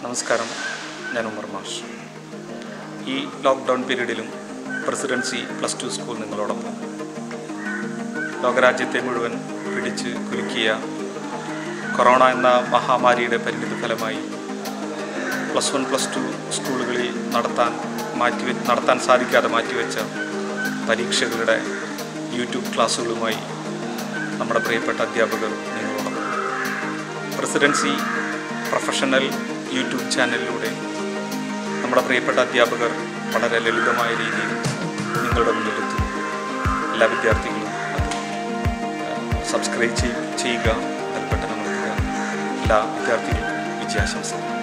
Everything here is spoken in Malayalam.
നമസ്കാരം ഞാൻ ഉമർ മാഷ് ഈ ലോക്ക്ഡൗൺ പീരീഡിലും പ്രസിഡൻസി പ്ലസ് ടു സ്കൂൾ നിങ്ങളോടൊപ്പം ലോകരാജ്യത്തെ മുഴുവൻ പിടിച്ച് കുലുക്കിയ കൊറോണ എന്ന മഹാമാരിയുടെ പരിണിത ഫലമായി പ്ലസ് വൺ പ്ലസ് ടു സ്കൂളുകളിൽ നടത്താൻ മാറ്റി നടത്താൻ സാധിക്കാതെ മാറ്റിവെച്ച പരീക്ഷകളുടെ യൂട്യൂബ് ക്ലാസ്സുകളുമായി നമ്മുടെ പ്രിയപ്പെട്ട അധ്യാപകർ നിങ്ങളോടൊപ്പം പ്രസിഡൻസി പ്രൊഫഷണൽ യൂട്യൂബ് ചാനലിലൂടെ നമ്മുടെ പ്രിയപ്പെട്ട അധ്യാപകർ വളരെ ലളിതമായ രീതിയിൽ നിങ്ങളുടെ മുന്നിലെത്തും എല്ലാ വിദ്യാർത്ഥികളും അത് സബ്സ്ക്രൈബ് ചെയ്- ചെയ്യുക ബെൽബട്ടൺ അമർത്തുക എല്ലാ വിദ്യാർത്ഥികൾക്കും വിജയാശംസകൾ